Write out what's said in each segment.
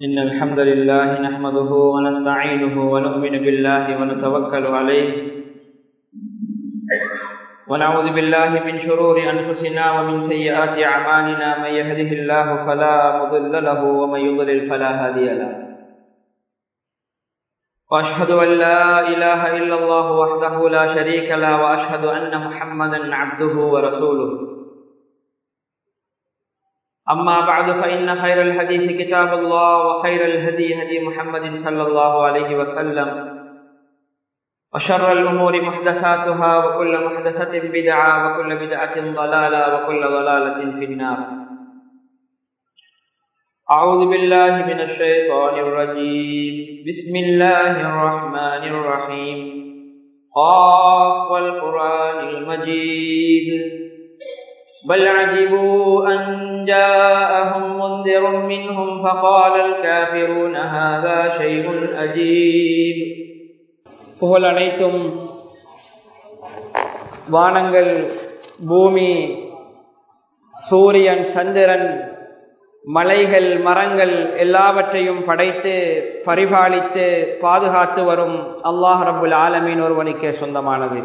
إن الحمد لله نحمده ونستعينه ونؤمن بالله ونتوكل عليه ونعوذ بالله من شرور أنفسنا ومن سيئات أعمالنا من يهده الله فلا مضل له ومن يضلل فلا هادي له وأشهد أن لا إله إلا الله وحده لا شريك له وأشهد أن محمدا عبده ورسوله أما بعد فإن خير الحديث كتاب الله وخير الهدي هدي محمد صلى الله عليه وسلم وشر الأمور محدثاتها وكل محدثة بدعة وكل بدعة ضلالة وكل ضلالة في النار أعوذ بالله من الشيطان الرجيم بسم الله الرحمن الرحيم قاف والقرآن المجيد بل عجبوا أن جاءهم منذر منهم فقال الكافرون هذا شيء أجيب புகழ் அனைத்தும் வானங்கள் பூமி சூரியன் சந்திரன் மலைகள் மரங்கள் எல்லாவற்றையும் படைத்து பரிபாலித்து பாதுகாத்து வரும் அல்லாஹ் ரபுல் ஆலமீன் ஒருவனுக்கே சொந்தமானது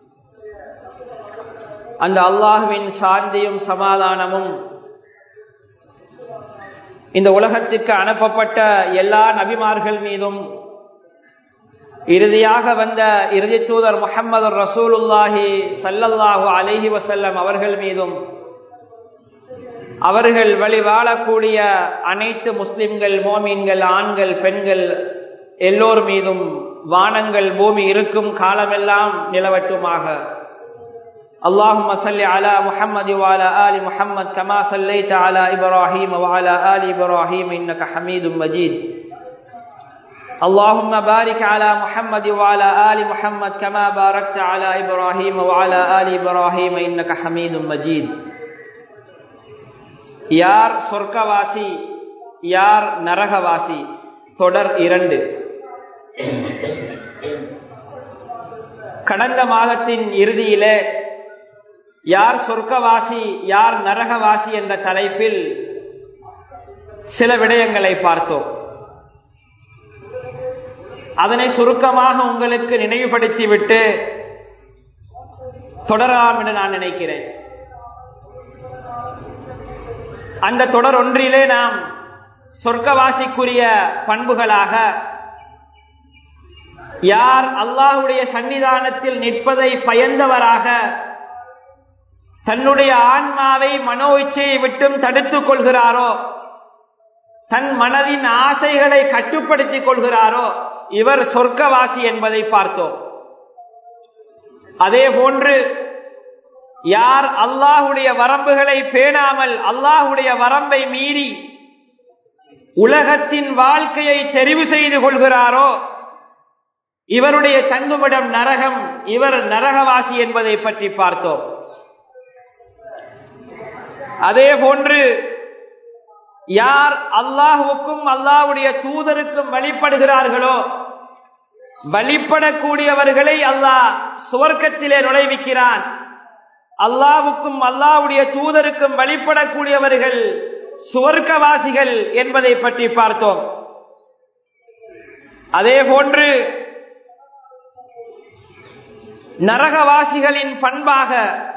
அந்த அல்லாஹுவின் சாந்தியும் சமாதானமும் இந்த உலகத்துக்கு அனுப்பப்பட்ட எல்லா நபிமார்கள் மீதும் இறுதியாக வந்த இறுதி தூதர் முகமது ரசூலுல்லாஹி சல்லல்லாஹு அலஹி வசல்லம் அவர்கள் மீதும் அவர்கள் வழி வாழக்கூடிய அனைத்து முஸ்லிம்கள் மோமீன்கள் ஆண்கள் பெண்கள் எல்லோர் மீதும் வானங்கள் பூமி இருக்கும் காலமெல்லாம் நிலவட்டுமாக اللهم صل على محمد وعلى آل محمد كما صليت على إبراهيم وعلى آل إبراهيم إنك حميد مجيد اللهم بارك على محمد وعلى آل محمد كما باركت على إبراهيم وعلى آل إبراهيم إنك حميد مجيد யார் சொர்க்கவாசி யார் நரகவாசி தொடர் இரண்டு கடந்த மாதத்தின் இறுதியிலே யார் சொர்க்கவாசி யார் நரகவாசி என்ற தலைப்பில் சில விடயங்களை பார்த்தோம் அதனை சுருக்கமாக உங்களுக்கு நினைவுபடுத்திவிட்டு தொடரலாம் என்று நான் நினைக்கிறேன் அந்த தொடர் ஒன்றிலே நாம் சொர்க்கவாசிக்குரிய பண்புகளாக யார் அல்லாஹுடைய சன்னிதானத்தில் நிற்பதை பயந்தவராக தன்னுடைய ஆன்மாவை மனோ இச்சையை விட்டும் தடுத்துக் கொள்கிறாரோ தன் மனதின் ஆசைகளை கட்டுப்படுத்திக் கொள்கிறாரோ இவர் சொர்க்கவாசி என்பதை பார்த்தோம் அதே போன்று யார் அல்லாஹுடைய வரம்புகளை பேணாமல் அல்லாஹுடைய வரம்பை மீறி உலகத்தின் வாழ்க்கையை தெரிவு செய்து கொள்கிறாரோ இவருடைய தங்குமிடம் நரகம் இவர் நரகவாசி என்பதை பற்றி பார்த்தோம் அதே போன்று யார் அல்லாஹுக்கும் அல்லாஹுடைய தூதருக்கும் வழிபடுகிறார்களோ வழிபடக்கூடியவர்களை அல்லாஹ் சுவர்க்கத்திலே நுழைவிக்கிறான் அல்லாவுக்கும் அல்லாவுடைய தூதருக்கும் வழிபடக்கூடியவர்கள் சுவர்க்கவாசிகள் என்பதை பற்றி பார்த்தோம் அதே போன்று நரகவாசிகளின் பண்பாக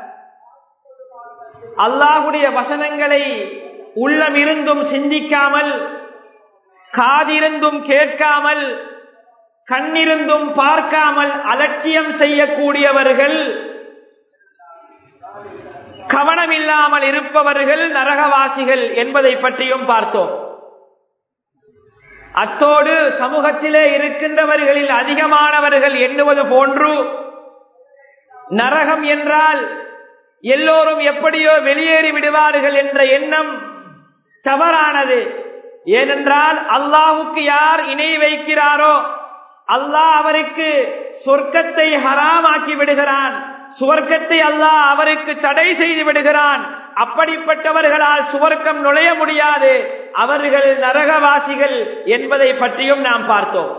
அல்லாஹுடைய வசனங்களை உள்ளமிருந்தும் சிந்திக்காமல் காதிருந்தும் கேட்காமல் கண்ணிருந்தும் பார்க்காமல் அலட்சியம் செய்யக்கூடியவர்கள் கவனமில்லாமல் இருப்பவர்கள் நரகவாசிகள் என்பதை பற்றியும் பார்த்தோம் அத்தோடு சமூகத்திலே இருக்கின்றவர்களில் அதிகமானவர்கள் எண்ணுவது போன்று நரகம் என்றால் எல்லோரும் எப்படியோ வெளியேறி விடுவார்கள் என்ற எண்ணம் தவறானது ஏனென்றால் அல்லாஹுக்கு யார் இணை வைக்கிறாரோ அல்லாஹ் அவருக்கு சொர்க்கத்தை ஹராமாக்கி விடுகிறான் சுவர்க்கத்தை அல்லாஹ் அவருக்கு தடை செய்து விடுகிறான் அப்படிப்பட்டவர்களால் சுவர்க்கம் நுழைய முடியாது அவர்கள் நரகவாசிகள் என்பதை பற்றியும் நாம் பார்த்தோம்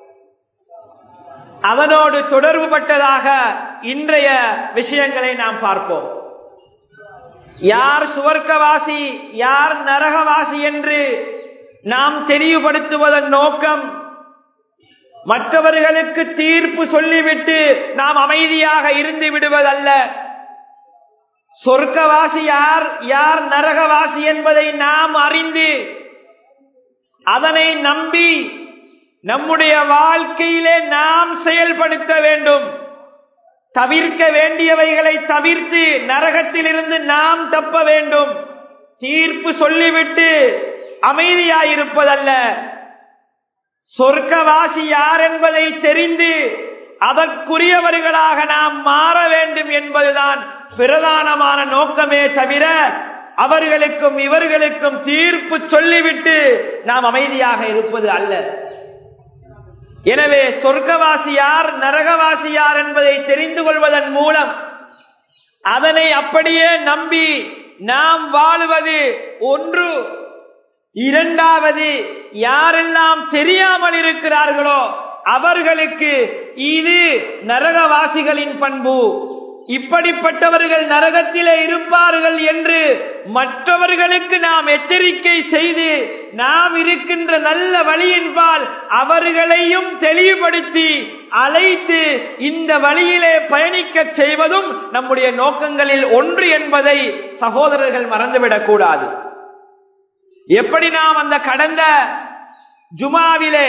அதனோடு தொடர்பு பட்டதாக இன்றைய விஷயங்களை நாம் பார்ப்போம் யார் சுவர்க்கவாசி யார் நரகவாசி என்று நாம் தெளிவுபடுத்துவதன் நோக்கம் மற்றவர்களுக்கு தீர்ப்பு சொல்லிவிட்டு நாம் அமைதியாக இருந்து விடுவதல்ல சொர்க்கவாசி யார் யார் நரகவாசி என்பதை நாம் அறிந்து அதனை நம்பி நம்முடைய வாழ்க்கையிலே நாம் செயல்படுத்த வேண்டும் தவிர்க்க வேண்டியவைகளை தவிர்த்து நரகத்திலிருந்து நாம் தப்ப வேண்டும் தீர்ப்பு சொல்லிவிட்டு அமைதியாயிருப்பதல்ல சொர்க்கவாசி யார் என்பதை தெரிந்து அதற்குரியவர்களாக நாம் மாற வேண்டும் என்பதுதான் பிரதானமான நோக்கமே தவிர அவர்களுக்கும் இவர்களுக்கும் தீர்ப்பு சொல்லிவிட்டு நாம் அமைதியாக இருப்பது அல்ல எனவே சொர்க்கவாசி யார் நரகவாசி யார் என்பதை தெரிந்து கொள்வதன் மூலம் அதனை அப்படியே நம்பி நாம் வாழுவது ஒன்று இரண்டாவது யாரெல்லாம் தெரியாமல் இருக்கிறார்களோ அவர்களுக்கு இது நரகவாசிகளின் பண்பு இப்படிப்பட்டவர்கள் நரகத்திலே இருப்பார்கள் என்று மற்றவர்களுக்கு நாம் எச்சரிக்கை செய்து நாம் இருக்கின்ற நல்ல வழியின்பால் அவர்களையும் தெளிவுபடுத்தி அழைத்து இந்த வழியிலே பயணிக்க செய்வதும் நம்முடைய நோக்கங்களில் ஒன்று என்பதை சகோதரர்கள் மறந்துவிடக் கூடாது எப்படி நாம் அந்த கடந்த ஜுமாவிலே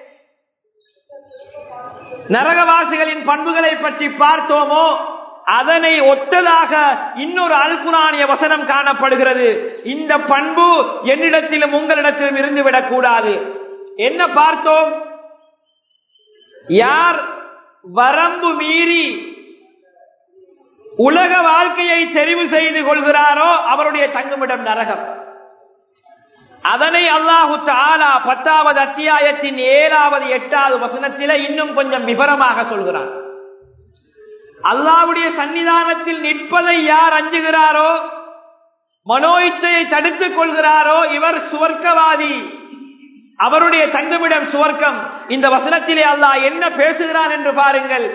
நரகவாசிகளின் பண்புகளை பற்றி பார்த்தோமோ அதனை ஒத்ததாக இன்னொரு அல்குரானிய வசனம் காணப்படுகிறது இந்த பண்பு என்னிடத்திலும் உங்களிடத்திலும் இருந்துவிடக் கூடாது என்ன பார்த்தோம் யார் வரம்பு மீறி உலக வாழ்க்கையை தெரிவு செய்து கொள்கிறாரோ அவருடைய தங்குமிடம் நரகம் அதனை அல்லாஹு தாலா பத்தாவது அத்தியாயத்தின் ஏழாவது எட்டாவது வசனத்தில இன்னும் கொஞ்சம் விவரமாக சொல்கிறான் அல்லாவுடைய சன்னிதானத்தில் நிற்பதை யார் அஞ்சுகிறாரோ மனோ இச்சையை தடுத்துக் கொள்கிறாரோ இவர் சுவர்க்கவாதி அவருடைய தங்குமிடம் சுவர்க்கம் இந்த வசனத்திலே அல்லாஹ் என்ன பேசுகிறான் என்று பாருங்கள்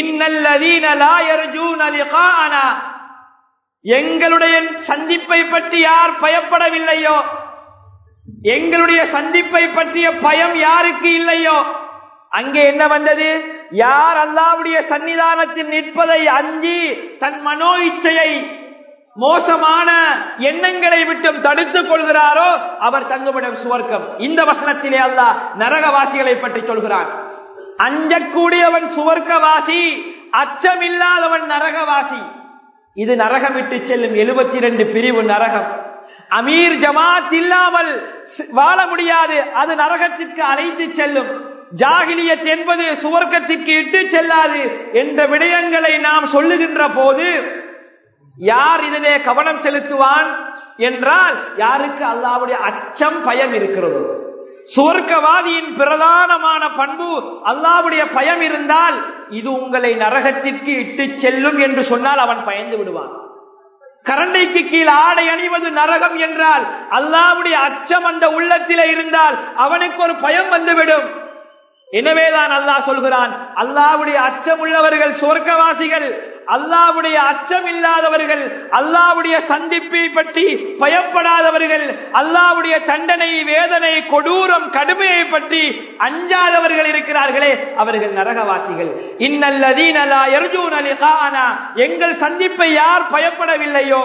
எங்களுடைய சந்திப்பை பற்றி யார் பயப்படவில்லையோ எங்களுடைய சந்திப்பை பற்றிய பயம் யாருக்கு இல்லையோ அங்கே என்ன வந்தது யார் அல்லாவுடைய சன்னிதானத்தில் நிற்பதை அஞ்சி தன் மனோ இச்சையை மோசமான எண்ணங்களை விட்டும் தடுத்துக் கொள்கிறாரோ அவர் தங்குமிடம் சுவர்க்கம் இந்த வசனத்திலே அல்லாஹ் நரகவாசிகளை பற்றி சொல்கிறான் அஞ்சக்கூடியவன் சுவர்க்கவாசி அச்சமில்லாதவன் நரகவாசி இது நரகம் விட்டு செல்லும் எழுபத்தி இரண்டு பிரிவு நரகம் அமீர் ஜமாத் இல்லாமல் வாழ முடியாது அது நரகத்திற்கு அழைத்து செல்லும் ஜாகிலியத் என்பது சுவர்க்கத்திற்கு இட்டு செல்லாது என்ற விடயங்களை நாம் சொல்லுகின்ற போது யார் இதிலே கவனம் செலுத்துவான் என்றால் யாருக்கு அல்லாவுடைய அச்சம் பயம் இருக்கிறதோ சுவர்க்கவாதியின் பிரதானமான பண்பு அல்லாவுடைய பயம் இருந்தால் இது உங்களை நரகத்திற்கு இட்டு செல்லும் என்று சொன்னால் அவன் பயந்து விடுவான் கரண்டைக்கு கீழ் ஆடை அணிவது நரகம் என்றால் அல்லாவுடைய அச்சம் அந்த உள்ளத்திலே இருந்தால் அவனுக்கு ஒரு பயம் வந்துவிடும் எனவேதான் அல்லாஹ் சொல்கிறான் அல்லாவுடைய அச்சம் உள்ளவர்கள் சுவர்க்கவாசிகள் அல்லாவுடைய அச்சம் இல்லாதவர்கள் அல்லாவுடைய சந்திப்பை பற்றி பயப்படாதவர்கள் அல்லாவுடைய தண்டனை வேதனை கொடூரம் கடுமையை பற்றி அஞ்சாதவர்கள் இருக்கிறார்களே அவர்கள் நரகவாசிகள் இன்னல்லதீனலா எர்ஜூன் அலி எங்கள் சந்திப்பை யார் பயப்படவில்லையோ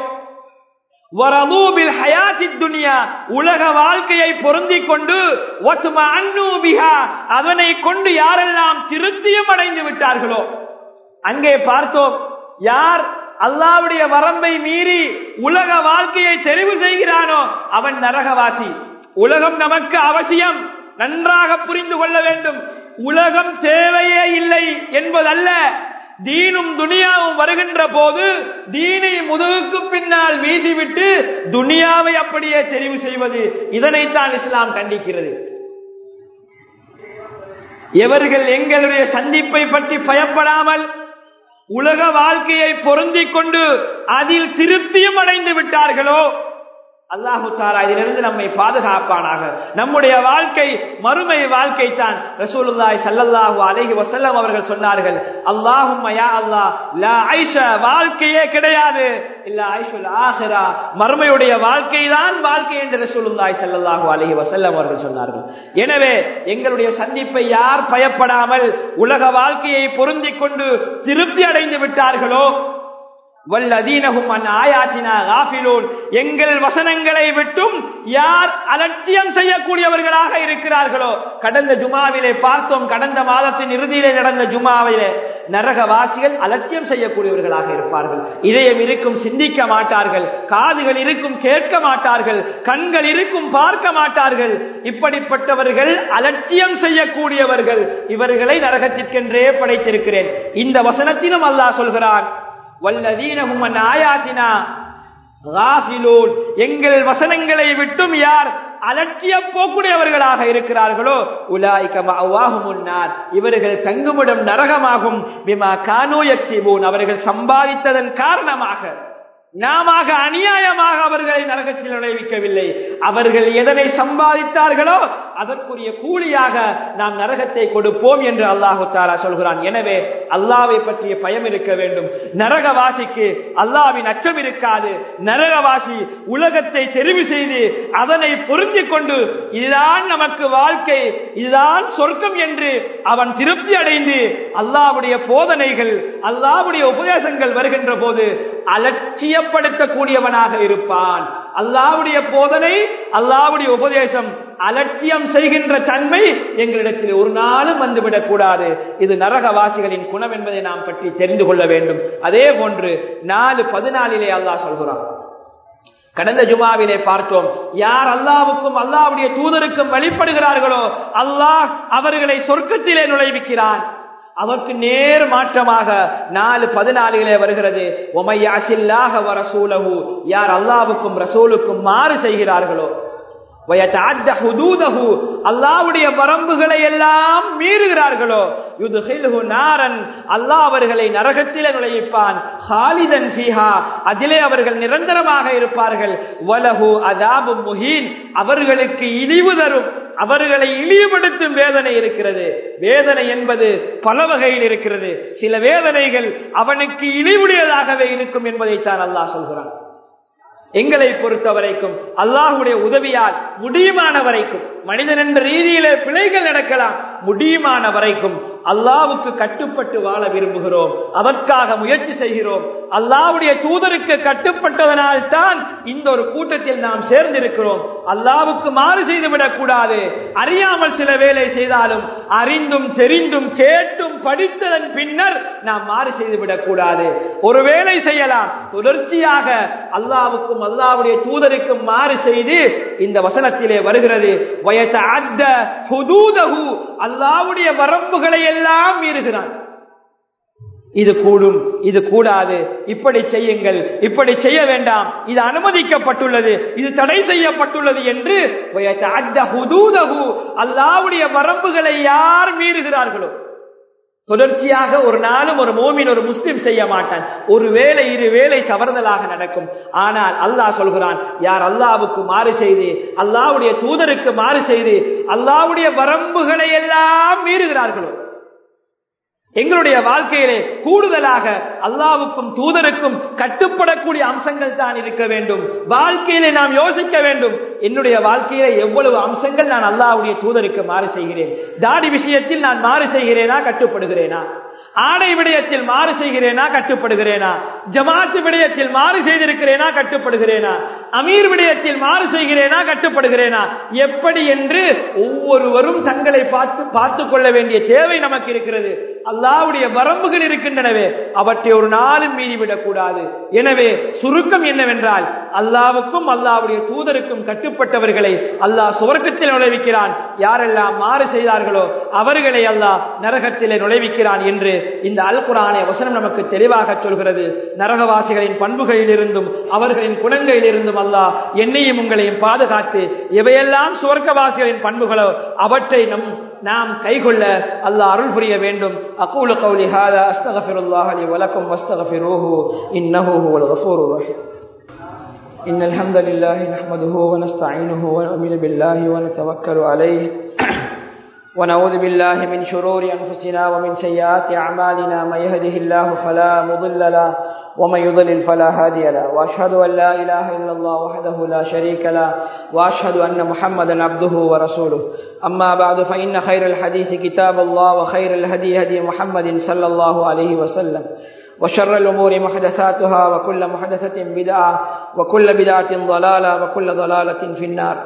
உலக வாழ்க்கையை பொருந்திக் கொண்டு அதனை கொண்டு யாரெல்லாம் திருப்தியும் அடைந்து விட்டார்களோ அங்கே பார்த்தோம் யார் அல்லாவுடைய வரம்பை மீறி உலக வாழ்க்கையை தெரிவு செய்கிறானோ அவன் நரகவாசி உலகம் நமக்கு அவசியம் நன்றாக புரிந்து கொள்ள வேண்டும் உலகம் தேவையே இல்லை என்பதல்ல தீனும் துனியாவும் வருகின்ற போது தீனை முதுகுக்கு பின்னால் வீசிவிட்டு துனியாவை அப்படியே தெரிவு செய்வது இதனைத்தான் இஸ்லாம் கண்டிக்கிறது எவர்கள் எங்களுடைய சந்திப்பை பற்றி பயப்படாமல் உலக வாழ்க்கையை பொருந்திக் கொண்டு அதில் திருப்தியும் அடைந்து விட்டார்களோ அல்லாஹு தாலா இதிலிருந்து நம்மை பாதுகாப்பானாக நம்முடைய வாழ்க்கை மறுமை வாழ்க்கை தான் ரசூலுல்லாய் சல்லல்லாஹு அலைஹி வசல்லம் அவர்கள் சொன்னார்கள் அல்லாஹும் அல்லாஹ் லா ஐஷா வாழ்க்கையே கிடையாது இல்ல ஐஷுல் ஆஹிரா மறுமையுடைய வாழ்க்கை தான் வாழ்க்கை என்று ரசூலுல்லாய் சல்லல்லாஹு அலைஹி வசல்லம் அவர்கள் சொன்னார்கள் எனவே எங்களுடைய சந்திப்பை யார் பயப்படாமல் உலக வாழ்க்கையை பொருந்திக் கொண்டு திருப்தி அடைந்து விட்டார்களோ வல்லதீனகும் அன் ஆயாத்தினா காஃபிலூன் எங்கள் வசனங்களை விட்டும் யார் அலட்சியம் செய்யக்கூடியவர்களாக இருக்கிறார்களோ கடந்த ஜுமாவிலே பார்த்தோம் கடந்த மாதத்தின் இறுதியிலே நடந்த ஜுமாவிலே நரகவாசிகள் அலட்சியம் செய்யக்கூடியவர்களாக இருப்பார்கள் இதயம் இருக்கும் சிந்திக்க மாட்டார்கள் காதுகள் இருக்கும் கேட்க மாட்டார்கள் கண்கள் இருக்கும் பார்க்க மாட்டார்கள் இப்படிப்பட்டவர்கள் அலட்சியம் செய்யக்கூடியவர்கள் இவர்களை நரகத்திற்கென்றே படைத்திருக்கிறேன் இந்த வசனத்திலும் அல்லாஹ் சொல்கிறான் வல்லதீனஹும் அன் ஆயாத்தினா காஃபிலூன் எங்கள் வசனங்களை விட்டும் யார் அலட்சிய போக்குடையவர்களாக இருக்கிறார்களோ உலாய்கமாவாகுமுன்னார் இவர்கள் தங்குமிடம் நரகமாகும் பிமா கானோயக்சிபூன் அவர்கள் சம்பாதித்ததன் காரணமாக நாம அநியாயமாக அவர்களை நரகத்தில் நுழைவிக்கவில்லை அவர்கள் எதனை சம்பாதித்தார்களோ அதற்குரிய கூலியாக நாம் நரகத்தை கொடுப்போம் என்று அல்லாஹு தாரா சொல்கிறான் எனவே அல்லாவை பற்றிய பயம் இருக்க வேண்டும் நரகவாசிக்கு அல்லாவின் அச்சம் இருக்காது நரகவாசி உலகத்தை தெரிவு செய்து அதனை பொருந்தி கொண்டு இதுதான் நமக்கு வாழ்க்கை இதுதான் சொர்க்கம் என்று அவன் திருப்தி அடைந்து அல்லாவுடைய போதனைகள் அல்லாவுடைய உபதேசங்கள் வருகின்ற போது அலட்சிய அலட்சியப்படுத்தக்கூடியவனாக இருப்பான் அல்லாவுடைய போதனை அல்லாவுடைய உபதேசம் அலட்சியம் செய்கின்ற தன்மை எங்களிடத்தில் ஒரு நாளும் வந்துவிடக் கூடாது இது நரகவாசிகளின் குணம் என்பதை நாம் பற்றி தெரிந்து கொள்ள வேண்டும் அதே போன்று நாலு பதினாலிலே அல்லாஹ் சொல்கிறான் கடந்த ஜுமாவிலே பார்த்தோம் யார் அல்லாவுக்கும் அல்லாவுடைய தூதருக்கும் வழிபடுகிறார்களோ அல்லாஹ் அவர்களை சொர்க்கத்திலே நுழைவிக்கிறான் அதற்கு நேர் மாற்றமாக நாலு பதினாலிலே வருகிறது ஒமையாசில்லாக வரசூலகு யார் அல்லாவுக்கும் ரசூலுக்கும் மாறு செய்கிறார்களோ அல்லாவுடைய வரம்புகளை எல்லாம் மீறுகிறார்களோ நாரன் அல்லாஹ் அவர்களை நரகத்திலே நுழைப்பான் ஹாலிதன் ஃபீஹா அதிலே அவர்கள் நிரந்தரமாக இருப்பார்கள் வலஹு அதாபு முஹீன் அவர்களுக்கு இழிவு தரும் அவர்களை இழிவுபடுத்தும் வேதனை இருக்கிறது வேதனை என்பது பல வகையில் இருக்கிறது சில வேதனைகள் அவனுக்கு இழிவுடையதாகவே இருக்கும் என்பதைத்தான் அல்லாஹ் சொல்கிறான் எங்களை பொறுத்த வரைக்கும் அல்லாஹுடைய உதவியால் முடியுமான வரைக்கும் மனிதன் என்ற ரீதியிலே பிழைகள் நடக்கலாம் முடியுமான வரைக்கும் அல்லாவுக்கு கட்டுப்பட்டு வாழ விரும்புகிறோம் அதற்காக முயற்சி செய்கிறோம் அல்லாவுடைய தூதருக்கு கட்டுப்பட்டதனால் தான் இந்த ஒரு கூட்டத்தில் நாம் சேர்ந்திருக்கிறோம் அல்லாவுக்கு மாறு செய்துவிடக் கூடாது அறியாமல் சில வேலை செய்தாலும் அறிந்தும் தெரிந்தும் கேட்டும் படித்ததன் பின்னர் நாம் மாறு செய்துவிடக் கூடாது ஒரு வேலை செய்யலாம் தொடர்ச்சியாக அல்லாவுக்கும் அல்லாவுடைய தூதருக்கும் மாறு செய்து இந்த வசனத்திலே வருகிறது அல்லாவுடைய வரம்புகளை எல்லாம் மீறுகிறான் இது கூடும் இது கூடாது இப்படி செய்யுங்கள் இப்படி செய்ய வேண்டாம் இது அனுமதிக்கப்பட்டுள்ளது இது தடை செய்யப்பட்டுள்ளது என்று அல்லாவுடைய வரம்புகளை யார் மீறுகிறார்களோ தொடர்ச்சியாக ஒரு நாளும் ஒரு மோமின் ஒரு முஸ்லிம் செய்ய மாட்டான் ஒரு வேலை இரு வேலை தவறுதலாக நடக்கும் ஆனால் அல்லாஹ் சொல்கிறான் யார் அல்லாவுக்கு மாறு செய்து அல்லாவுடைய தூதருக்கு மாறு செய்து அல்லாவுடைய வரம்புகளை எல்லாம் மீறுகிறார்களோ எங்களுடைய வாழ்க்கையிலே கூடுதலாக அல்லாவுக்கும் தூதருக்கும் கட்டுப்படக்கூடிய அம்சங்கள் தான் இருக்க வேண்டும் வாழ்க்கையிலே நாம் யோசிக்க வேண்டும் என்னுடைய வாழ்க்கையில எவ்வளவு அம்சங்கள் நான் அல்லாவுடைய தூதருக்கு மாறு செய்கிறேன் தாடி விஷயத்தில் நான் மாறு செய்கிறேனா கட்டுப்படுகிறேனா ஆடை விடயத்தில் மாறு செய்கிறேனா கட்டுப்படுகிறேனா ஜமாத்து விடயத்தில் மாறு செய்திருக்கிறேனா கட்டுப்படுகிறேனா அமீர் விடயத்தில் மாறு செய்கிறேனா கட்டுப்படுகிறேனா எப்படி என்று ஒவ்வொருவரும் தங்களை பார்த்து பார்த்துக் கொள்ள வேண்டிய தேவை நமக்கு இருக்கிறது அல்லாவுடைய வரம்புகள் இருக்கின்றனவே அவற்றை ஒரு நாளும் மீறிவிடக் கூடாது எனவே சுருக்கம் என்னவென்றால் அல்லாவுக்கும் அல்லாவுடைய தூதருக்கும் கட்டுப்பட்டவர்களை அல்லாஹ் சுவர்க்கத்தில் நுழைவிக்கிறான் யாரெல்லாம் மாறு செய்தார்களோ அவர்களை அல்லாஹ் நரகத்திலே நுழைவிக்கிறான் என்று இந்த அல் குரானை வசனம் நமக்கு தெளிவாக சொல்கிறது நரகவாசிகளின் பண்புகளில் இருந்தும் அவர்களின் குணங்களில் இருந்தும் அல்லாஹ் என்னையும் உங்களையும் பாதுகாத்து எவையெல்லாம் சுவர்க்கவாசிகளின் பண்புகளோ அவற்றை நம் நாம் கைகொள்ள அல்லாஹ் அருள் புரிய வேண்டும் அகூல கௌலி ஹாதா அஸ்தகஃபிருல்லாஹ் லி வலக்கும் வஸ்தகஃபிரூஹு இன்னஹு ஹுவல் கஃபூருர் ரஹீம் إن الحمد لله نحمده ونستعينه ونؤمن بالله ونتوكل عليه ونعوذ بالله من شرور أنفسنا ومن سيئات أعمالنا من يهده الله فلا مضل له ومن يضلل فلا هادي له وأشهد أن لا إله إلا الله وحده لا شريك له وأشهد أن محمدا عبده ورسوله أما بعد فإن خير الحديث كتاب الله وخير الهدي هدي محمد صلى الله عليه وسلم وشر الأمور محدثاتها وكل محدثة بدعة وكل بدعة ضلالة وكل ضلالة في النار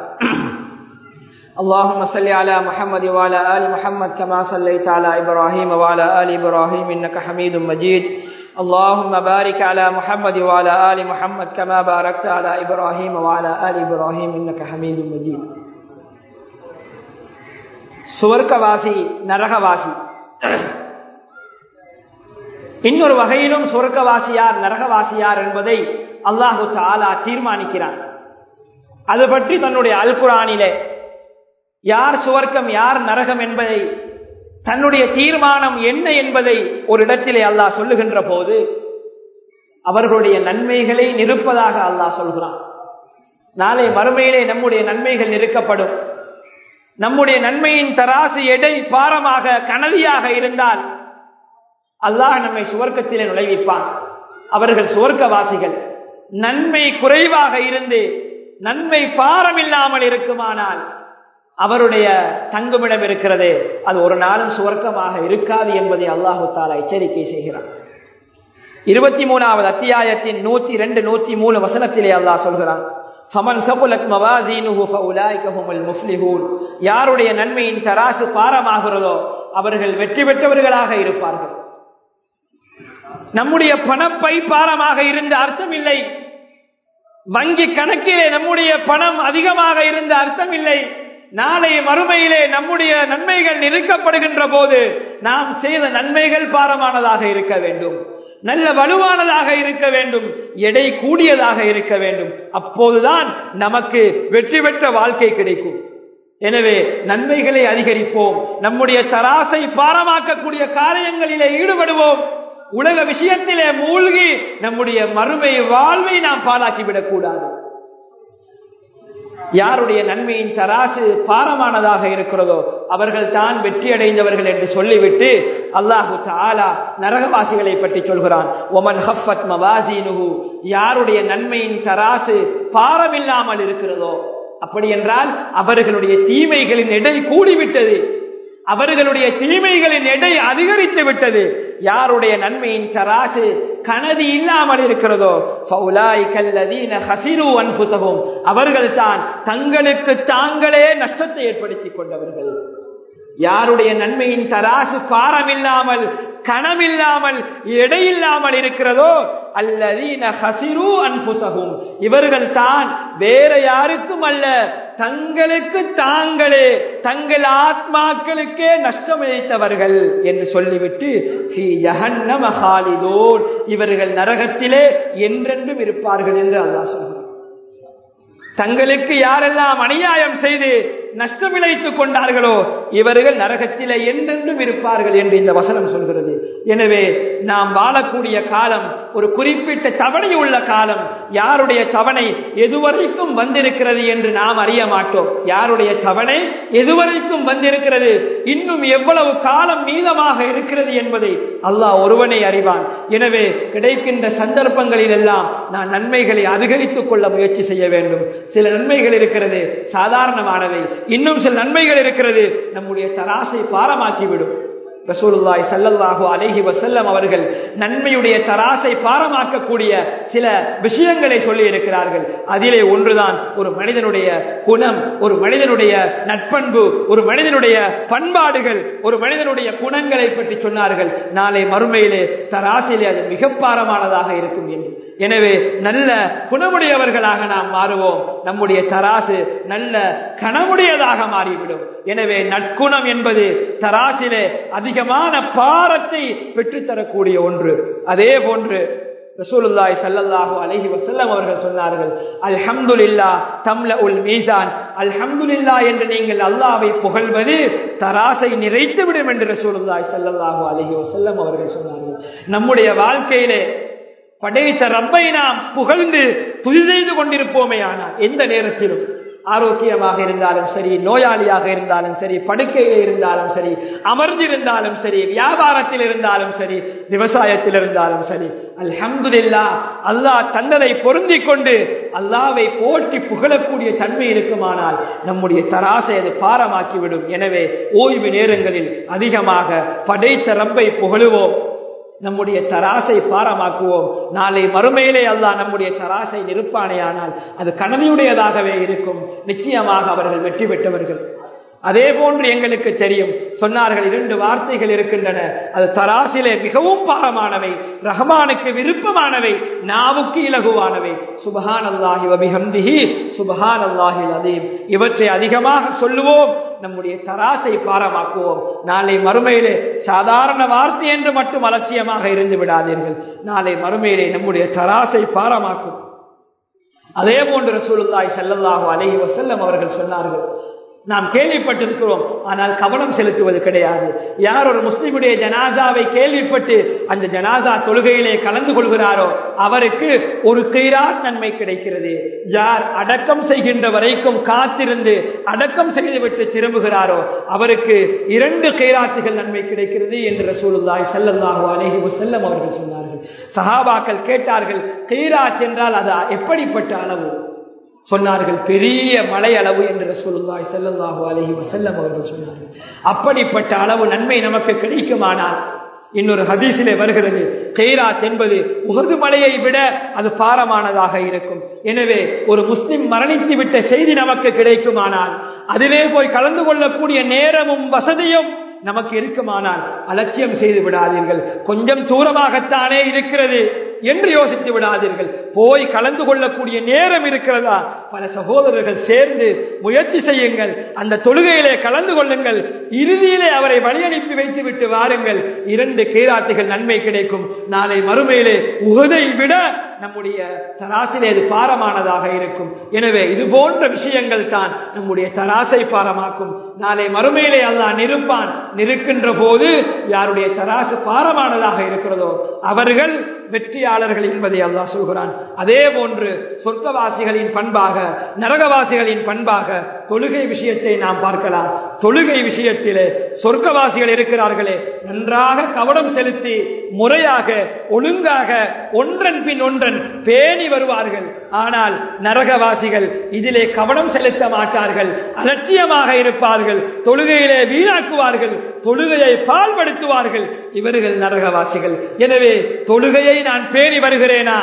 اللهم صل على محمد وعلى آل محمد كما صليت على إبراهيم وعلى آل إبراهيم إنك حميد مجيد اللهم بارك على محمد وعلى آل محمد كما باركت على إبراهيم وعلى آل إبراهيم إنك حميد مجيد சுவர்க்கவாசி நரகவாசி இன்னொரு வகையிலும் சுவர்க்கவாசியார் நரகவாசியார் என்பதை அல்லாஹு தாலா தீர்மானிக்கிறான் அது பற்றி தன்னுடைய அல்குரானிலே யார் சுவர்க்கம் யார் நரகம் என்பதை தன்னுடைய தீர்மானம் என்ன என்பதை ஒரு இடத்திலே அல்லாஹ் சொல்லுகின்ற போது அவர்களுடைய நன்மைகளை நிறுப்பதாக அல்லாஹ் சொல்கிறான் நாளை மறுமையிலே நம்முடைய நன்மைகள் நிறுக்கப்படும் நம்முடைய நன்மையின் தராசு எடை பாரமாக கனதியாக இருந்தால் அல்லாஹ் நம்மை சுவர்க்கத்திலே நுழைவிப்பான் அவர்கள் சுவர்க்கவாசிகள் நன்மை குறைவாக இருந்து நன்மை பாரம் இல்லாமல் இருக்குமானால் அவருடைய தங்குமிடம் இருக்கிறது அது ஒரு நாளும் சுவர்க்கமாக இருக்காது என்பதை அல்லாஹு தாலா எச்சரிக்கை செய்கிறார் இருபத்தி மூணாவது அத்தியாயத்தின் நூத்தி ரெண்டு நூத்தி மூணு வசனத்திலே அல்லாஹ் சொல்கிறான் யாருடைய நன்மையின் தராசு பாரமாகிறதோ அவர்கள் வெற்றி பெற்றவர்களாக இருப்பார்கள் நம்முடைய பணப்பை பாரமாக இருந்த அர்த்தம் இல்லை வங்கி கணக்கிலே நம்முடைய பணம் அதிகமாக இருந்த அர்த்தம் இல்லை நாளை மறுமையிலே நம்முடைய நன்மைகள் நிறுக்கப்படுகின்ற போது நாம் செய்த நன்மைகள் பாரமானதாக இருக்க வேண்டும் நல்ல வலுவானதாக இருக்க வேண்டும் எடை கூடியதாக இருக்க வேண்டும் அப்போதுதான் நமக்கு வெற்றி பெற்ற வாழ்க்கை கிடைக்கும் எனவே நன்மைகளை அதிகரிப்போம் நம்முடைய தராசை பாரமாக்கக்கூடிய காரியங்களிலே ஈடுபடுவோம் உலக விஷயத்திலே மூழ்கி நம்முடைய மறுமை வாழ்வை நாம் பாலாக்கிவிடக் கூடாது யாருடைய நன்மையின் தராசு பாரமானதாக இருக்கிறதோ அவர்கள் தான் வெற்றி அடைந்தவர்கள் என்று சொல்லிவிட்டு அல்லாஹு தாலா நரகவாசிகளை பற்றி சொல்கிறான் ஒமன் ஹஃபத் மவாசீனுகு யாருடைய நன்மையின் தராசு பாரமில்லாமல் இருக்கிறதோ அப்படி என்றால் அவர்களுடைய தீமைகளின் எடை கூடிவிட்டது அவர்களுடைய தீமைகளின் எடை அதிகரித்து விட்டது யாருடைய நன்மையின் தராசு கனதி இல்லாமல் இருக்கிறதோ அவர்கள் தான் தங்களுக்கு தாங்களே நஷ்டத்தை ஏற்படுத்திக் கொண்டவர்கள் யாருடைய நன்மையின் தராசு பாரமில்லாமல் கனமில்லாமல் எடையில்லாமல் இருக்கிறதோ அல்லதீன ஹசிரு அன்புசகும் இவர்கள் தான் வேற யாருக்கும் அல்ல தங்களுக்கு தாங்களே தங்கள் ஆத்மாக்களுக்கே நஷ்டம் இழைத்தவர்கள் என்று சொல்லிவிட்டு இவர்கள் நரகத்திலே என்றென்றும் இருப்பார்கள் என்று அல்லாஹ் சொல்கிறார் தங்களுக்கு யாரெல்லாம் அநியாயம் செய்து நஷ்டமிழைத்துக் கொண்டார்களோ இவர்கள் நரகத்திலே என்றென்றும் இருப்பார்கள் என்று இந்த வசனம் சொல்கிறது எனவே நாம் வாழக்கூடிய காலம் ஒரு குறிப்பிட்ட தவணை உள்ள காலம் யாருடைய தவணை எதுவரைக்கும் வந்திருக்கிறது என்று நாம் அறிய மாட்டோம் யாருடைய தவணை எதுவரைக்கும் வந்திருக்கிறது இன்னும் எவ்வளவு காலம் மீதமாக இருக்கிறது என்பதை அல்லாஹ் ஒருவனை அறிவான் எனவே கிடைக்கின்ற சந்தர்ப்பங்களில் எல்லாம் நான் நன்மைகளை அதிகரித்துக் கொள்ள முயற்சி செய்ய வேண்டும் சில நன்மைகள் இருக்கிறது சாதாரணமானவை இன்னும் சில நன்மைகள் இருக்கிறது நம்முடைய தராசை பாரமாக்கிவிடும் ரசூலுல்லாய் சல்லல்லாஹு அலைஹி வசல்லம் அவர்கள் நன்மையுடைய தராசை பாரமாக்கக்கூடிய சில விஷயங்களை சொல்லி இருக்கிறார்கள் அதிலே ஒன்றுதான் ஒரு மனிதனுடைய குணம் ஒரு மனிதனுடைய நட்பண்பு ஒரு மனிதனுடைய பண்பாடுகள் ஒரு மனிதனுடைய குணங்களை பற்றி சொன்னார்கள் நாளை மறுமையிலே தராசிலே அது மிக பாரமானதாக இருக்கும் என்று எனவே நல்ல குணமுடையவர்களாக நாம் மாறுவோம் நம்முடைய தராசு நல்ல கனமுடையதாக மாறிவிடும் எனவே நற்குணம் என்பது தராசிலே அதிகமான பாரத்தை பெற்றுத்தரக்கூடிய ஒன்று அதே போன்று ரசூலுல்லாய் சல்லல்லாஹு அலைஹி வஸல்லம் அவர்கள் சொன்னார்கள் அல்ஹம்துலில்லா தம்ல உல் மீசான் அல்ஹம்துலில்லா என்று நீங்கள் அல்லாவை புகழ்வது தராசை நிறைத்து விடும் என்று ரசூலுல்லாய் சல்லல்லாஹு அலைஹி வஸல்லம் அவர்கள் சொன்னார்கள் நம்முடைய வாழ்க்கையிலே படைத்த ரப்பை நாம் புகழ்ந்து துதி செய்து கொண்டிருப்போமே ஆனால் எந்த நேரத்திலும் ஆரோக்கியமாக இருந்தாலும் சரி நோயாளியாக இருந்தாலும் சரி படுக்கையில் இருந்தாலும் சரி அமர்ந்திருந்தாலும் சரி வியாபாரத்தில் இருந்தாலும் சரி விவசாயத்தில் இருந்தாலும் சரி அல்ஹம்துலில்லா அல்லாஹ் தந்ததை பொருந்தி கொண்டு அல்லாவை போற்றி புகழக்கூடிய தன்மை இருக்குமானால் நம்முடைய தராசை அது பாரமாக்கிவிடும் எனவே ஓய்வு நேரங்களில் அதிகமாக படைத்த ரப்பை புகழுவோம் நம்முடைய தராசை பாரமாக்குவோம் நாளை மறுமையிலே அல்லாஹ் நம்முடைய தராசை நிற்பானேயானால் அது கனவியுடையதாகவே இருக்கும் நிச்சயமாக அவர்கள் வெற்றி பெற்றவர்கள் அதே போன்று எங்களுக்கு தெரியும் சொன்னார்கள் இரண்டு வார்த்தைகள் இருக்கின்றன அது தராசிலே மிகவும் பாரமானவை ரஹமானுக்கு விருப்பமானவை நாவுக்கு இலகுவானவை சுபஹான் அல்லாஹி வபிஹம்திஹி சுபஹான் அல்லாஹி அதீம் இவற்றை அதிகமாக சொல்லுவோம் நம்முடைய தராசை பாரமாக்குவோம் நாளை மறுமையிலே சாதாரண வார்த்தை என்று மட்டும் அலட்சியமாக இருந்து விடாதீர்கள் நாளை மறுமையிலே நம்முடைய தராசை பாரமாக்கும் அதே போன்று ரசூலுல்லாய் செல்லல்லாஹு அலைஹி வசல்லம் அவர்கள் சொன்னார்கள் நாம் கேள்விப்பட்டிருக்கிறோம் ஆனால் கவனம் செலுத்துவது கிடையாது யார் ஒரு முஸ்லிமுடைய ஜனாசாவை கேள்விப்பட்டு அந்த ஜனாசா தொழுகையிலே கலந்து கொள்கிறாரோ அவருக்கு ஒரு கைராத் நன்மை கிடைக்கிறது யார் அடக்கம் செய்கின்ற வரைக்கும் காத்திருந்து அடக்கம் செய்துவிட்டு திரும்புகிறாரோ அவருக்கு இரண்டு கைராத்துகள் நன்மை கிடைக்கிறது என்று ரசூலுல்லாய் செல்லல்லாஹு அலைஹி வஸல்லம் அவர்கள் சொன்னார்கள் சஹாபாக்கள் கேட்டார்கள் கைராத் என்றால் அது எப்படிப்பட்ட அளவு சொன்னார்கள் பெரிய மலை அளவு என்று சொல்லுவாய் செல்லல்லாஹு அலஹி வசல்லம் அவர்கள் சொன்னார்கள் அப்படிப்பட்ட அளவு நன்மை நமக்கு கிடைக்குமானால் இன்னொரு ஹதீசிலே வருகிறது கைராத் என்பது உகது மலையை விட அது பாரமானதாக இருக்கும் எனவே ஒரு முஸ்லிம் மரணித்து விட்ட செய்தி நமக்கு கிடைக்குமானால் அதிலே போய் கலந்து கொள்ளக்கூடிய நேரமும் வசதியும் நமக்கு இருக்குமானால் அலட்சியம் செய்து விடாதீர்கள் கொஞ்சம் தூரமாகத்தானே இருக்கிறது என்று யோசித்து விடாதீர்கள் போய் கலந்து கொள்ளக்கூடிய நேரம் இருக்கிறதா பல சகோதரர்கள் சேர்ந்து முயற்சி செய்யுங்கள் அந்த தொழுகையிலே கலந்து கொள்ளுங்கள் இறுதியிலே அவரை வழி அனுப்பி வைத்து விட்டு வாருங்கள் இரண்டு கேராத்துகள் நன்மை கிடைக்கும் நாளை மறுமையிலே உகதை விட நம்முடைய தராசிலே அது பாரமானதாக இருக்கும் எனவே இது போன்ற விஷயங்கள் தான் நம்முடைய தராசை பாரமாக்கும் நாளை மறுமையிலே அல்லாஹ் நிருப்பான் நிற்கின்ற போது யாருடைய தராசு பாரமானதாக இருக்கிறதோ அவர்கள் வெற்றியாளர்கள் என்பதை அல்லாஹ் சொல்கிறான் அதே போன்று சொர்க்கவாசிகளின் பண்பாக நரகவாசிகளின் பண்பாக தொழுகை விஷயத்தை நாம் பார்க்கலாம் தொழுகை விஷயத்திலே சொர்க்கவாசிகள் இருக்கிறார்களே நன்றாக கவனம் செலுத்தி முறையாக ஒழுங்காக ஒன்றன் பின் ஒன்றன் பேணி வருவார்கள் ஆனால் நரகவாசிகள் இதிலே கவனம் செலுத்த மாட்டார்கள் அலட்சியமாக இருப்பார்கள் தொழுகையிலே வீணாக்குவார்கள் தொழுகையை பால்படுத்துவார்கள் இவர்கள் நரகவாசிகள் எனவே தொழுகையை நான் பேணி வருகிறேனா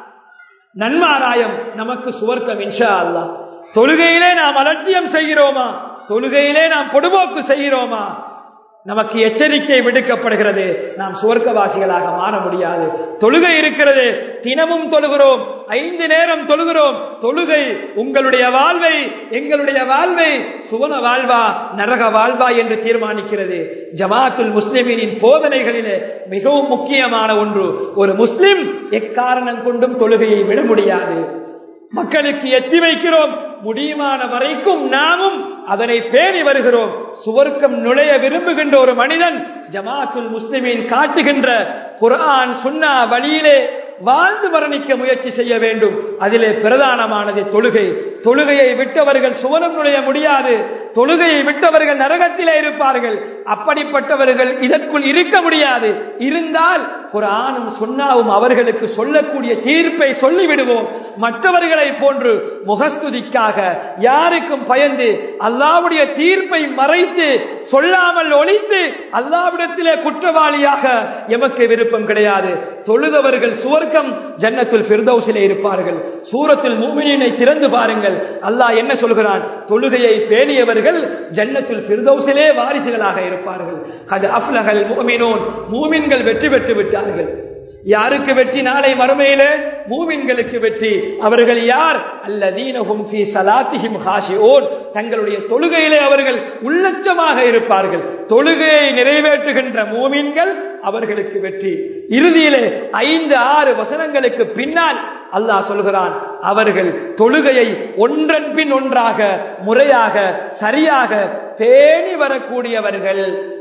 நன்மாராயம் நமக்கு சுவர்க்கம் இன்ஷா அல்லா தொழுகையிலே நாம் அலட்சியம் செய்கிறோமா தொழுகையிலே நாம் பொடுபோக்கு செய்கிறோமா நமக்கு எச்சரிக்கை விடுக்கப்படுகிறது நாம் சுவர்க்கவாசிகளாக மாற முடியாது தொழுகை இருக்கிறது தினமும் தொழுகிறோம் ஐந்து நேரம் தொழுகிறோம் தொழுகை உங்களுடைய வாழ்வை எங்களுடைய வாழ்வை சுவன வாழ்வா நரக வாழ்வா என்று தீர்மானிக்கிறது ஜமாத்துல் முஸ்லிமின் போதனைகளிலே மிகவும் முக்கியமான ஒன்று ஒரு முஸ்லிம் எக்காரணம் கொண்டும் தொழுகையை விட முடியாது மக்களுக்கு எத்தி வைக்கிறோம் முடியுமான வரைக்கும் நாமும் அதனை பேணி வருகிறோம் சுவர்க்கம் நுழைய விரும்புகின்ற ஒரு மனிதன் ஜமாத்துல் முஸ்லிமின் காட்டுகின்ற குரான் சுன்னா வழியிலே வாழ்ந்து மரணிக்க முயற்சி செய்ய வேண்டும் அதிலே பிரதானமானது தொழுகை தொழுகையை விட்டவர்கள் சுவனம் நுழைய முடியாது தொழுகையை விட்டவர்கள் நரகத்திலே இருப்பார்கள் அப்படிப்பட்டவர்கள் இதற்குள் இருக்க முடியாது இருந்தால் குரானும் சொன்னாவும் அவர்களுக்கு சொல்லக்கூடிய தீர்ப்பை சொல்லிவிடுவோம் மற்றவர்களை போன்று முகஸ்துதிக்காக யாருக்கும் பயந்து அல்லாவுடைய தீர்ப்பை மறைத்து சொல்லாமல் ஒழித்து அல்லாவிடத்திலே குற்றவாளியாக எமக்கு விருப்பம் கிடையாது தொழுதவர்கள் சுவர்க்கம் ஜன்னத்துல் பிர்தௌசிலே இருப்பார்கள் சூரத்தில் மூமினை திறந்து பாருங்கள் அல்லாஹ் என்ன சொல்கிறான் தொழுகையை பேணியவர்கள் ஜன்னத்துல் பிர்தௌசிலே வாரிசுகளாக இருப்பார்கள் அது அஃப்லகல் மூமினோன் மூமின்கள் வெற்றி பெற்று விட்டார்கள் யாருக்கு வெற்றி நாளை மறுமையிலே மூமின்களுக்கு வெற்றி அவர்கள் யார் அல்லதீனஹும் ஃபீ ஸலாத்திஹிம் ஹாஷிஊன் தங்களுடைய தொழுகையிலே அவர்கள் உள்ளச்சமாக இருப்பார்கள் தொழுகையை நிறைவேற்றுகின்ற மூமின்கள் அவர்களுக்கு வெற்றி இறுதியிலே ஐந்து ஆறு வசனங்களுக்கு பின்னால் அல்லாஹ் சொல்கிறான் அவர்கள் தொழுகையை ஒன்றன் பின் ஒன்றாக முறையாக சரியாக பேணி வரக்கூடியவர்கள்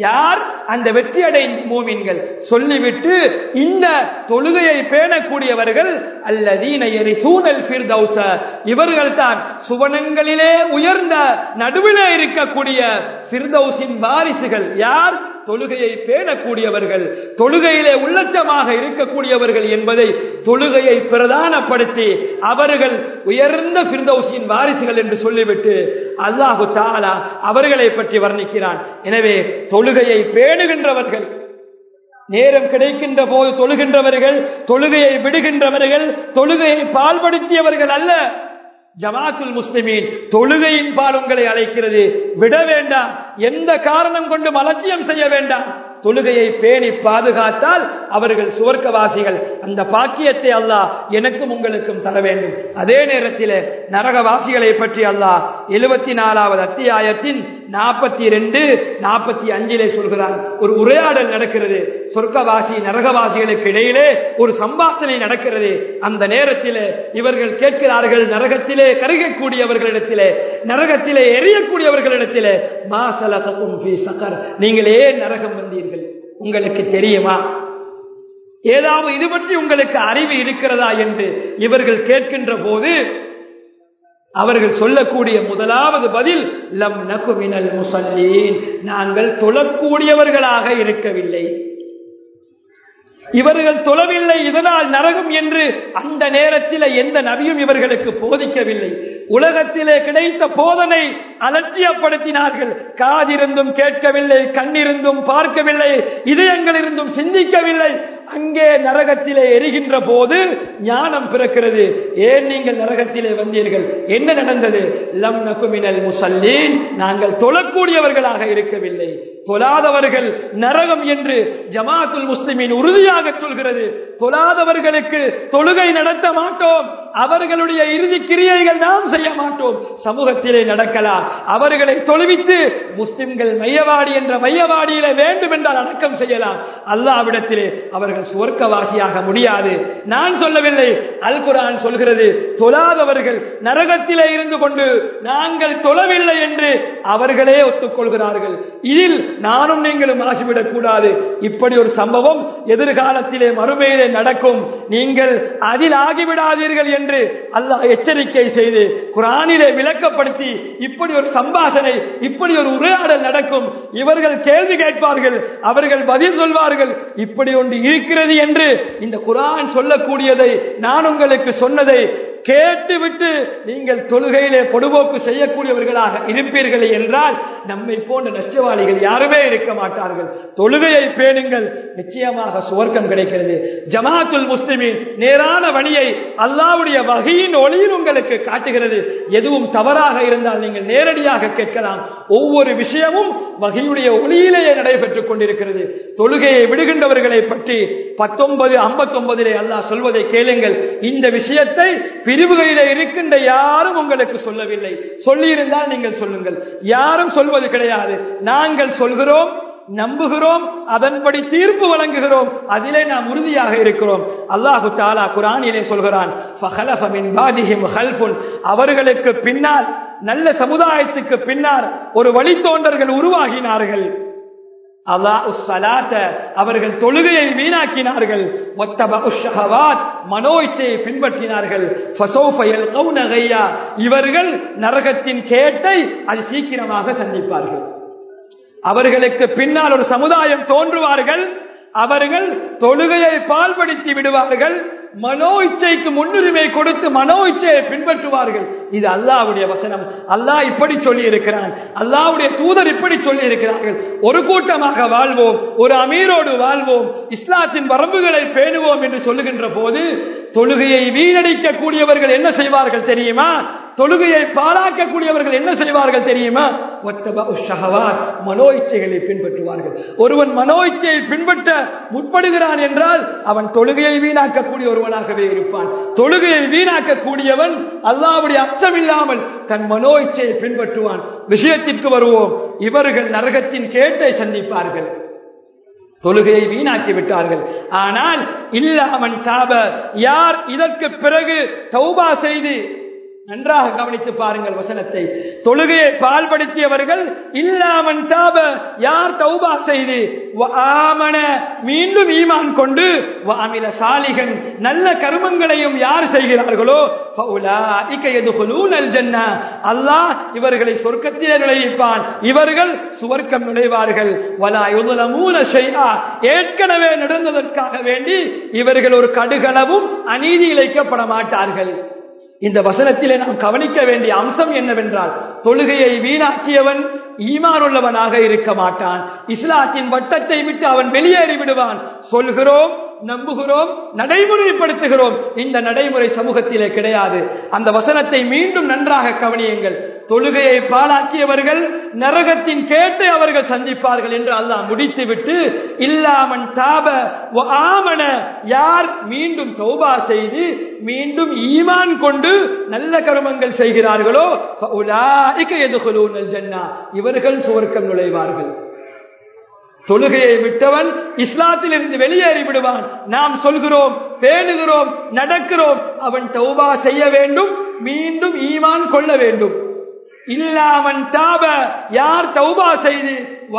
யார் அந்த வெற்றி அடைந்த மூமின்கள் சொல்லிவிட்டு இந்த தொழுகையை பேணக்கூடியவர்கள் அல்லதீன எரிசூனல் ஃபிர்தௌஸ இவர்கள் தான் சுவனங்களிலே உயர்ந்த நடுவிலே இருக்கக்கூடிய ஃபிர்தௌஸின் வாரிசுகள் யார் தொழுகையை பேணக்கூடியவர்கள் தொழுகையிலே உள்ளச்சமாக இருக்கக்கூடியவர்கள் என்பதை தொழுகையை பிரதானப்படுத்தி அவர்கள் உயர்ந்த ஃபிர்தௌஸின் வாரிசுகள் என்று சொல்லிவிட்டு அல்லாஹு தாலா அவர்களை பற்றி வர்ணிக்கிறான் எனவே தொழுகையை பேணுகின்றவர்கள் நேரம் கிடைக்கின்ற போது தொழுகின்றவர்கள் தொழுகையை விடுகின்றவர்கள் தொழுகையை பால்படுத்தியவர்கள் அல்ல ஜமாத்துல் முஸ்லிமீன் தொழுகையின் பால் உங்களை அழைக்கிறது விட வேண்டாம் எந்த காரணம் கொண்டு அலட்சியம் செய்ய வேண்டாம் தொழுகையை பேணி பாதுகாத்தால் அவர்கள் சுவர்க்கவாசிகள் அந்த பாக்கியத்தை அல்லாஹ் எனக்கும் உங்களுக்கும் தர வேண்டும் அதே நேரத்தில் நரகவாசிகளை பற்றி அல்லாஹ் எழுபத்தி நாலாவது அத்தியாயத்தின் நாற்பத்தி ரெண்டு நாற்பத்தி அஞ்சிலே சொல்கிறான் ஒரு உரையாடல் நடக்கிறது சொர்க்கவாசி நரகவாசிகளுக்கு இடையிலே ஒரு சம்பாஷணை நடக்கிறது அந்த நேரத்தில் இவர்கள் கேட்கிறார்கள் நரகத்திலே கருகக்கூடியவர்களிடத்திலே நரகத்திலே எரியக்கூடியவர்களிடத்திலே மாசலகும் சக்கர் நீங்கள் ஏன் நரகம் வந்தீர்கள் உங்களுக்கு தெரியுமா ஏதாவது இது பற்றி உங்களுக்கு அறிவு இருக்கிறதா என்று இவர்கள் கேட்கின்ற போது அவர்கள் சொல்லக்கூடிய முதலாவது பதில் லம் நகுமினல் முசல்லீன் நாங்கள் தொழக்கூடியவர்களாக இருக்கவில்லை இவர்கள் தொழவில்லை இதனால் நரகம் என்று அந்த நேரத்தில் எந்த நபியும் இவர்களுக்கு போதிக்கவில்லை உலகத்திலே கிடைத்த போதனை அலட்சியப்படுத்தினார்கள் காதிருந்தும் கேட்கவில்லை கண்ணிருந்தும் பார்க்கவில்லை இதயங்கள் இருந்தும் சிந்திக்கவில்லை அங்கே நரகத்திலே எரிகின்ற போது ஞானம் பிறக்கிறது ஏன் நீங்கள் நரகத்திலே வந்தீர்கள் என்ன நடந்தது லம் நகுமினல் முசல்லீன் நாங்கள் தொழக்கூடியவர்களாக இருக்கவில்லை தொழாதவர்கள் நரகம் என்று ஜமாத்துல் முஸ்லிமின் உறுதியாக சொல்கிறது தொழாதவர்களுக்கு தொழுகை நடத்த மாட்டோம் அவர்களுடைய இறுதி கிரியைகள் நாம் செய்ய மாட்டோம் சமூகத்திலே நடக்கலாம் அவர்களை தொழுவித்து முஸ்லிம்கள் மையவாடி என்ற மையவாடியில வேண்டும் என்றால் அடக்கம் செய்யலாம் அல்லாவிடத்திலே அவர்கள் சுவர்க்கவாசியாக முடியாது நான் சொல்லவில்லை அல் குரான் சொல்கிறது தொழாதவர்கள் நரகத்திலே இருந்து கொண்டு நாங்கள் தொழவில்லை என்று அவர்களே ஒத்துக்கொள்கிறார்கள் இதில் நானும் நீங்களும் ஆகிவிடக் கூடாது இப்படி ஒரு சம்பவம் எதிர்காலத்திலே மறுமையிலே நடக்கும் நீங்கள் அதில் ஆகிவிடாதீர்கள் என்று அல்லாஹ் எச்சரிக்கை செய்து குரானிலே விளக்கப்படுத்தி இப்படி ஒரு சம்பாஷணை இப்படி ஒரு உரையாடல் நடக்கும் இவர்கள் கேள்வி கேட்பார்கள் அவர்கள் பதில் சொல்வார்கள் இப்படி ஒன்று இருக்கிறது என்று இந்த குரான் சொல்லக்கூடியதை நான் உங்களுக்கு சொன்னதை கேட்டுவிட்டு நீங்கள் தொழுகையிலே பொடுபோக்கு செய்யக்கூடியவர்களாக இருப்பீர்கள் என்றால் நம்மை போன்ற நஷ்டவாளிகள் யாருமே இருக்க மாட்டார்கள் தொழுகையை பேணுங்கள் நிச்சயமாக சுவர்க்கம் கிடைக்கிறது ஜமாத்துல் முஸ்லிமின் நேரான வழியை அல்லாவுடைய வகையின் ஒளியில் உங்களுக்கு காட்டுகிறது எதுவும் தவறாக இருந்தால் நீங்கள் நேரடியாக கேட்கலாம் ஒவ்வொரு விஷயமும் வகையுடைய ஒளியிலேயே நடைபெற்றுக் கொண்டிருக்கிறது தொழுகையை விடுகின்றவர்களை பற்றி பத்தொன்பது ஐம்பத்தொன்பதிலே அல்லாஹ் சொல்வதை கேளுங்கள் இந்த விஷயத்தை பிரிவுகளிலே இருக்கின்ற யாரும் உங்களுக்கு சொல்லவில்லை சொல்லியிருந்தால் நீங்கள் சொல்லுங்கள் யாரும் சொல்வது கிடையாது நாங்கள் சொல்கிறோம் நம்புகிறோம் அதன்படி தீர்ப்பு வழங்குகிறோம் அதிலே நாம் உறுதியாக இருக்கிறோம் அல்லாஹு தாலா குரானிலே சொல்கிறான் அவர்களுக்கு பின்னால் நல்ல சமுதாயத்துக்கு பின்னால் ஒரு வழித்தோன்றர்கள் உருவாகினார்கள் அவர்கள் தொழுகையை வீணாக்கினார்கள் மனோ இச்சையை பின்பற்றினார்கள் இவர்கள் நரகத்தின் கேட்டை அது சீக்கிரமாக சந்திப்பார்கள் அவர்களுக்கு பின்னால் ஒரு சமுதாயம் தோன்றுவார்கள் அவர்கள் தொழுகையை பால்படுத்தி விடுவார்கள் மனோ இச்சைக்கு முன்னுரிமை கொடுத்து மனோ இச்சையை பின்பற்றுவார்கள் இது அல்லாவுடைய வசனம் அல்லாஹ் இப்படி சொல்லி இருக்கிறான் அல்லாவுடைய தூதர் இப்படி சொல்லி இருக்கிறார்கள் ஒரு கூட்டமாக வாழ்வோம் ஒரு அமீரோடு வாழ்வோம் இஸ்லாத்தின் வரம்புகளை பேணுவோம் என்று சொல்லுகின்ற போது தொழுகையை வீணடிக்கக்கூடியவர்கள் என்ன செய்வார்கள் தெரியுமா தொழுகையை பாழாக்கக்கூடியவர்கள் என்ன செய்வார்கள் தெரியுமா மனோ இச்சைகளை பின்பற்றுவார்கள் ஒருவன் மனோ இச்சையை பின்பற்ற முற்படுகிறான் என்றால் அவன் தொழுகையை வீணாக்கக்கூடிய ஒருவனாகவே இருப்பான் தொழுகையை வீணாக்கக்கூடியவன் அல்லாவுடைய அச்சம் இல்லாமல் தன் மனோ இச்சையை பின்பற்றுவான் விஷயத்திற்கு வருவோம் இவர்கள் நரகத்தின் கேட்டை சந்திப்பார்கள் தொழுகையை வீணாக்கி விட்டார்கள் ஆனால் இல்லாமன் தாப யார் இதற்கு பிறகு தௌபா செய்து நன்றாக கவனித்து பாருங்கள் வசனத்தை தொழுகையை பால்படுத்தியவர்கள் இல்லாமன் தாப யார் தௌபா செய்து ஆமன மீண்டும் ஈமான் கொண்டு வாமில சாலிகன் நல்ல கருமங்களையும் யார் செய்கிறார்களோ அல்லாஹ் இவர்களை சொர்க்கத்திலே நுழைவிப்பான் இவர்கள் சுவர்க்கம் நுழைவார்கள் வலா யுதலமூன ஷைஆ ஏற்கனவே நடந்ததற்காக வேண்டி இவர்கள் ஒரு கடுகளவும் அநீதி இழைக்கப்பட மாட்டார்கள் இந்த வசனத்திலே நாம் கவனிக்க வேண்டிய அம்சம் என்னவென்றால் தொழுகையை வீணாக்கியவன் ஈமானுள்ளவனாக இருக்க மாட்டான் இஸ்லாத்தின் வட்டத்தை விட்டு அவன் வெளியேறி விடுவான் சொல்கிறோம் நம்புகிறோம் நடைமுறைப்படுத்துகிறோம் இந்த நடைமுறை சமூகத்திலே கிடையாது அந்த வசனத்தை மீண்டும் நன்றாக கவனியுங்கள் தொழுகையை பாழாக்கியவர்கள் நரகத்தின் கேட்டை அவர்கள் சந்திப்பார்கள் என்று அல்லாஹ் முடித்துவிட்டு இல்லாமன் தாப ஆமன யார் மீண்டும் தௌபா செய்து மீண்டும் ஈமான் கொண்டு நல்ல கருமங்கள் செய்கிறார்களோ ஜன்னா இவர்கள் சுவர்க்கம் நுழைவார்கள் தொழுகையை விட்டவன் இஸ்லாத்தில் இருந்து வெளியேறி விடுவான் நாம் சொல்கிறோம் பேணுகிறோம் நடக்கிறோம் அவன் தௌபா செய்ய வேண்டும் மீண்டும் ஈமான் கொள்ள வேண்டும் இல்லாமன் தாப யார் தௌபா செய்து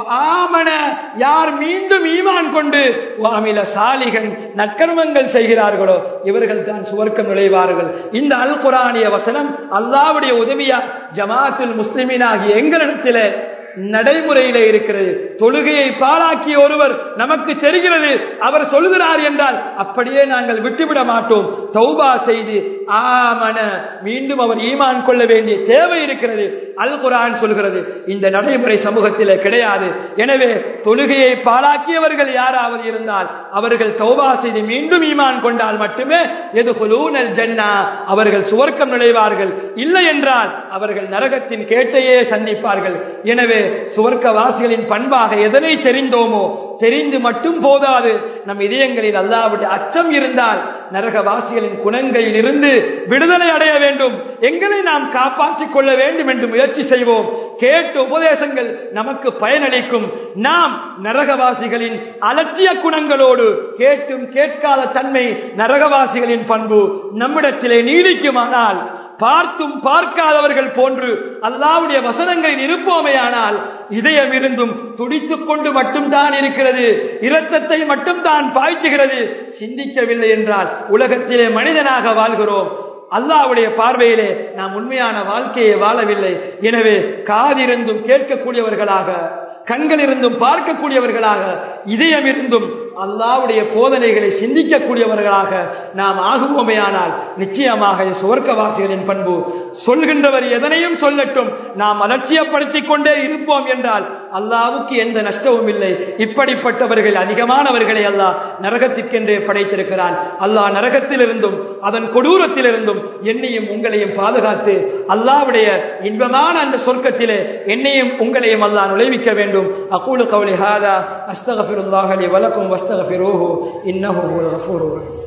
ஆமன யார் மீண்டும் ஈமான் கொண்டு வாமில சாலிகன் நற்கர்மங்கள் செய்கிறார்களோ இவர்கள் தான் சுவர்க்கம் நுழைவார்கள் இந்த அல் குரானிய வசனம் அல்லாவுடைய உதவியா ஜமாத்துல் முஸ்லிமின் ஆகிய எங்களிடத்திலே நடைமுறையிலே இருக்கிறது தொழுகையை பாழாக்கிய ஒருவர் நமக்கு தெரிகிறது அவர் சொல்கிறார் என்றால் அப்படியே நாங்கள் விட்டுவிட மாட்டோம் தௌபா செய்து ஆமன மீண்டும் அவர் ஈமான் கொள்ள வேண்டிய தேவை இருக்கிறது அல் குரான் சொல்கிறது இந்த நடைமுறை சமூகத்தில் கிடையாது எனவே தொழுகையை பாழாக்கியவர்கள் யாராவது இருந்தால் அவர்கள் தௌபா செய்து மீண்டும் ஈமான் கொண்டால் மட்டுமே எது ஜன்னா அவர்கள் சுவர்க்கம் நுழைவார்கள் இல்லை என்றால் அவர்கள் நரகத்தின் கேட்டையே சந்திப்பார்கள் எனவே சுவர்க்கவாசிகளின் பண்பாக எதனை தெரிந்தோமோ தெரிந்து மட்டும் போதாது நம் இதயங்களில் அல்லாவுடைய அச்சம் இருந்தால் நரகவாசிகளின் குணங்களில் இருந்து விடுதலை அடைய வேண்டும் எங்களை நாம் காப்பாற்றிக் கொள்ள வேண்டும் என்று முயற்சி செய்வோம் கேட்டு உபதேசங்கள் நமக்கு பயனளிக்கும் நாம் நரகவாசிகளின் அலட்சிய குணங்களோடு கேட்டும் கேட்காத தன்மை நரகவாசிகளின் பண்பு நம்மிடத்திலே நீடிக்குமானால் பார்த்தும் பார்க்காதவர்கள் போன்று அல்லாவுடைய வசனங்களில் இருப்போமையானால் இதயம் இருந்தும் துடித்துக் கொண்டு மட்டும்தான் இருக்கிறது இரத்தத்தை மட்டும்தான் பாய்ச்சுகிறது சிந்திக்கவில்லை என்றால் உலகத்திலே மனிதனாக வாழ்கிறோம் அல்லாவுடைய பார்வையிலே நாம் உண்மையான வாழ்க்கையை வாழவில்லை எனவே காதிருந்தும் கேட்கக்கூடியவர்களாக கண்கள் இருந்தும் பார்க்கக்கூடியவர்களாக இதயம் இருந்தும் அல்லாவுடைய போதனைகளை சிந்திக்கக்கூடியவர்களாக நாம் ஆகுவோமையானால் நிச்சயமாக சுவர்க்கவாசிகளின் பண்பு சொல்கின்றவர் எதனையும் சொல்லட்டும் நாம் அலட்சியப்படுத்திக் கொண்டே இருப்போம் என்றால் அல்லாவுக்கு எந்த நஷ்டமும் இல்லை இப்படிப்பட்டவர்கள் அதிகமானவர்களை அல்லாஹ் நரகத்திற்கென்றே படைத்திருக்கிறான் அல்லாஹ் நரகத்திலிருந்தும் அதன் கொடூரத்திலிருந்தும் என்னையும் உங்களையும் பாதுகாத்து அல்லாவுடைய இன்பமான அந்த சொர்க்கத்திலே என்னையும் உங்களையும் அல்லாஹ் நுழைவிக்க வேண்டும் அகூலு கவுலி ஹாதா அஸ்தகஃபிருல்லாஹலி வலக்கும் வஸ்தகஃபிரோஹு இன்னஹு ஹுவல் கஃபூருர்